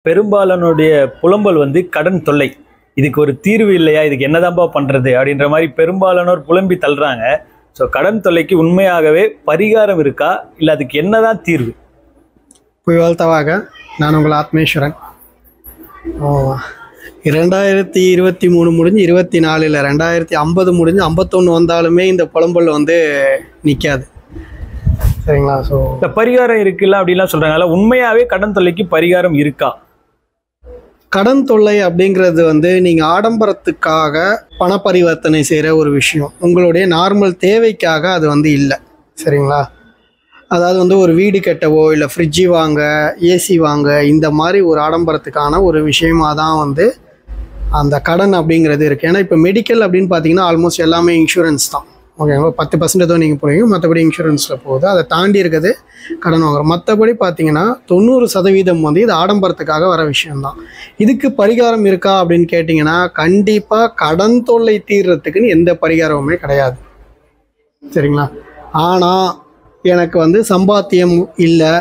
பெரும்பாலானுடைய புலம்பல் வந்து கடன் தொல்லை இதுக்கு ஒரு தீர்வு இல்லையா இதுக்கு என்னதான்பா பண்றது அப்படின்ற மாதிரி பெரும்பாலானோர் புலம்பி தள்ளுறாங்க ஸோ கடன் தொல்லைக்கு உண்மையாகவே பரிகாரம் இருக்கா இல்லை அதுக்கு என்னதான் தீர்வு புயல்தவாக நான் உங்கள் ஆத்மேஸ்வரன் ஓ இரண்டாயிரத்தி இருபத்தி மூணு முடிஞ்சு இருபத்தி நாலில் ரெண்டாயிரத்தி ஐம்பது முடிஞ்சு ஐம்பத்தொன்று வந்தாலுமே இந்த புலம்பல் வந்து நிற்காது சரிங்களா ஸோ இந்த பரிகாரம் இருக்குல்ல அப்படின்லாம் சொல்றாங்கல்ல உண்மையாவே கடன் தொல்லைக்கு பரிகாரம் இருக்கா கடன் தொல்லை அப்படிங்கிறது வந்து நீங்கள் ஆடம்பரத்துக்காக பண பரிவர்த்தனை செய்கிற ஒரு விஷயம் உங்களுடைய நார்மல் தேவைக்காக அது வந்து இல்லை சரிங்களா அதாவது வந்து ஒரு வீடு கட்டவோ இல்லை ஃப்ரிட்ஜு வாங்க ஏசி வாங்க இந்த மாதிரி ஒரு ஆடம்பரத்துக்கான ஒரு விஷயமா தான் வந்து அந்த கடன் அப்படிங்கிறது இருக்குது ஏன்னா இப்போ மெடிக்கல் அப்படின்னு பார்த்தீங்கன்னா ஆல்மோஸ்ட் எல்லாமே இன்சூரன்ஸ் தான் ஓகேங்களா பத்து பர்சன்ட் தான் நீங்கள் போடுவீங்க மற்றபடி இன்சூரன்ஸில் போகுது அதை தாண்டி இருக்கிறது கடன் வாங்குறோம் மற்றபடி பார்த்தீங்கன்னா தொண்ணூறு சதவீதம் வந்து இது ஆடம்பரத்துக்காக வர விஷயம்தான் இதுக்கு பரிகாரம் இருக்கா அப்படின்னு கேட்டிங்கன்னா கண்டிப்பாக கடன் தொல்லை தீர்றதுக்குன்னு எந்த பரிகாரமுமே கிடையாது சரிங்களா ஆனால் எனக்கு வந்து சம்பாத்தியம் இல்லை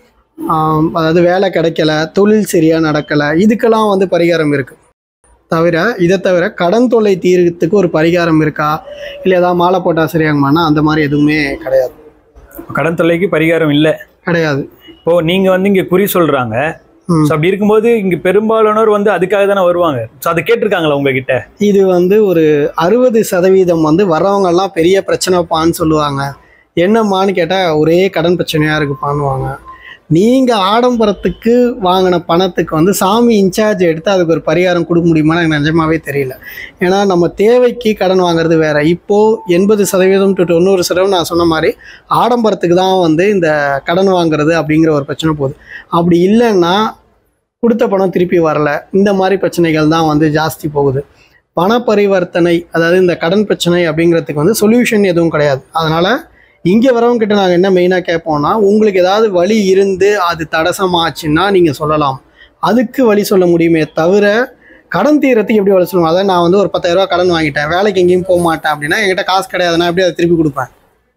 அதாவது வேலை கிடைக்கல தொழில் சரியாக நடக்கலை இதுக்கெல்லாம் வந்து பரிகாரம் இருக்குது தவிர இதை தவிர கடன் தொல்லை தீர்றதுக்கு ஒரு பரிகாரம் இருக்கா இல்லை ஏதாவது மாலை போட்டால் சரியாகுமானா அந்த மாதிரி எதுவுமே கிடையாது கடன் தொல்லைக்கு பரிகாரம் இல்லை கிடையாது இப்போ நீங்க வந்து இங்க குறி சொல்றாங்க ம். ஸோ அப்படி இருக்கும்போது இங்க பெரும்பாலானோர் வந்து அதுக்காக தானே வருவாங்க ஸோ அதை கேட்டிருக்காங்களா உங்ககிட்ட இது வந்து ஒரு அறுபது சதவீதம் வந்து வர்றவங்கெல்லாம் பெரிய பிரச்சனைப்பான்னு சொல்லுவாங்க என்னம்மான்னு கேட்டால் ஒரே கடன் பிரச்சனையாக இருக்குப்பான்னுவாங்க நீங்கள் ஆடம்பரத்துக்கு வாங்கின பணத்துக்கு வந்து சாமி இன்சார்ஜ் எடுத்து அதுக்கு ஒரு பரிகாரம் கொடுக்க முடியுமான்னு எனக்கு நிஜமாவே தெரியல ஏன்னா நம்ம தேவைக்கு கடன் வாங்குறது வேற இப்போது எண்பது சதவீதம் டு தொண்ணூறு சதவீதம் நான் சொன்ன மாதிரி ஆடம்பரத்துக்கு தான் வந்து இந்த கடன் வாங்குறது அப்படிங்கிற ஒரு பிரச்சனை போகுது அப்படி இல்லைன்னா கொடுத்த பணம் திருப்பி வரல இந்த மாதிரி பிரச்சனைகள் தான் வந்து ஜாஸ்தி போகுது பண பரிவர்த்தனை அதாவது இந்த கடன் பிரச்சனை அப்படிங்கிறதுக்கு வந்து சொல்யூஷன் எதுவும் கிடையாது அதனால் இங்கே வரவங்க கிட்ட நாங்கள் என்ன மெயினாக கேட்போம்னா உங்களுக்கு ஏதாவது வழி இருந்து அது தடசமாச்சுன்னா நீங்கள் சொல்லலாம் அதுக்கு வழி சொல்ல முடியுமே தவிர கடன் தீரத்துக்கு எப்படி வழி சொல்லுவோம் அதாவது நான் வந்து ஒரு பத்தாயிரரூபா கடன் வாங்கிட்டேன் வேலைக்கு எங்கேயும் போக மாட்டேன் அப்படின்னா என்கிட்ட காசு கிடையாதுன்னா எப்படி அதை திருப்பி கொடுப்பேன்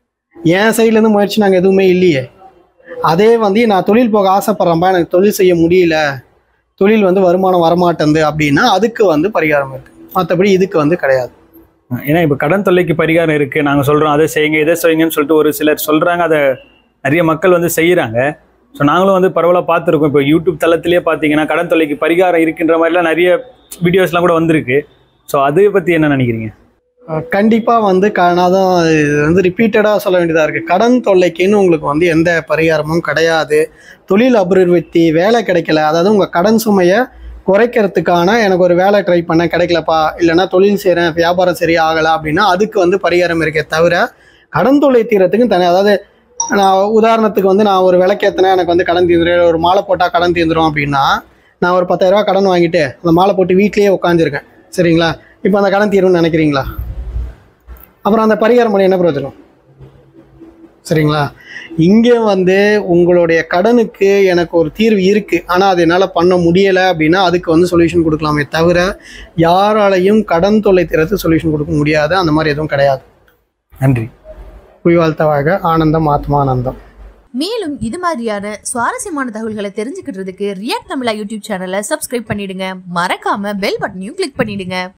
என் சைட்லேருந்து முயற்சி நாங்கள் எதுவுமே இல்லையே அதே வந்து நான் தொழில் போக ஆசைப்பட்றேன்ப்பா எனக்கு தொழில் செய்ய முடியல தொழில் வந்து வருமானம் வரமாட்டேங்குது அப்படின்னா அதுக்கு வந்து பரிகாரம் இருக்குது மற்றபடி இதுக்கு வந்து கிடையாது ஏன்னா இப்போ கடன் தொல்லைக்கு பரிகாரம் இருக்கு நாங்க சொல்றோம் அதை செய்யுங்க இதை செய்யுங்கன்னு சொல்லிட்டு ஒரு சிலர் சொல்றாங்க அதை நிறைய மக்கள் வந்து செய்யறாங்க ஸோ நாங்களும் வந்து பரவலாக பார்த்துருக்கோம் இப்போ யூடியூப் தளத்திலேயே பார்த்தீங்கன்னா கடன் தொல்லைக்கு பரிகாரம் இருக்குன்ற மாதிரிலாம் நிறைய வீடியோஸ்லாம் கூட வந்திருக்கு ஸோ அதை பற்றி என்ன நினைக்கிறீங்க கண்டிப்பாக வந்து க நான் தான் இது வந்து ரிப்பீட்டடாக சொல்ல வேண்டியதாக இருக்குது கடன் தொல்லைக்குன்னு உங்களுக்கு வந்து எந்த பரிகாரமும் கிடையாது தொழில் அபிவிருத்தி வேலை கிடைக்கல அதாவது உங்கள் கடன் சுமையை குறைக்கிறதுக்கான எனக்கு ஒரு வேலை ட்ரை பண்ண கிடைக்கலப்பா இல்லைன்னா தொழில் செய்கிறேன் வியாபாரம் சரியா ஆகலை அப்படின்னா அதுக்கு வந்து பரிகாரம் இருக்கே தவிர கடன் தொல்லை தீரத்துக்கும் தனி அதாவது நான் உதாரணத்துக்கு வந்து நான் ஒரு விளக்கேற்றினா எனக்கு வந்து கடன் தீர்ந்துடும் ஒரு மாலை போட்டால் கடன் தீர்ந்துடும் அப்படின்னா நான் ஒரு பத்தாயிரரூபா கடன் வாங்கிட்டு அந்த மாலை போட்டு வீட்லேயே உட்காந்துருக்கேன் சரிங்களா இப்போ அந்த கடன் தீரும்னு நினைக்கிறீங்களா அப்புறம் அந்த பரிகாரம் பண்ணி என்ன பிரயோஜனம் சரிங்களா இங்கே வந்து உங்களுடைய கடனுக்கு எனக்கு ஒரு தீர்வு இருக்குது ஆனால் அது என்னால் பண்ண முடியலை அப்படின்னா அதுக்கு வந்து சொல்யூஷன் கொடுக்கலாமே தவிர யாராலையும் கடன் தொல்லை தீரத்துக்கு சொல்யூஷன் கொடுக்க முடியாது அந்த மாதிரி எதுவும் கிடையாது நன்றி குய்வாழ்த்தவாக ஆனந்தம் ஆத்மானந்தம் மேலும் இது மாதிரியான சுவாரஸ்யமான தகவல்களை தெரிஞ்சுக்கிறதுக்கு ரியாக்ட் தமிழா யூடியூப் சேனலை சப்ஸ்கிரைப் பண்ணிடுங்க மறக்காம பெல் பட்டனையும் கிளிக் பண்ணிடுங்க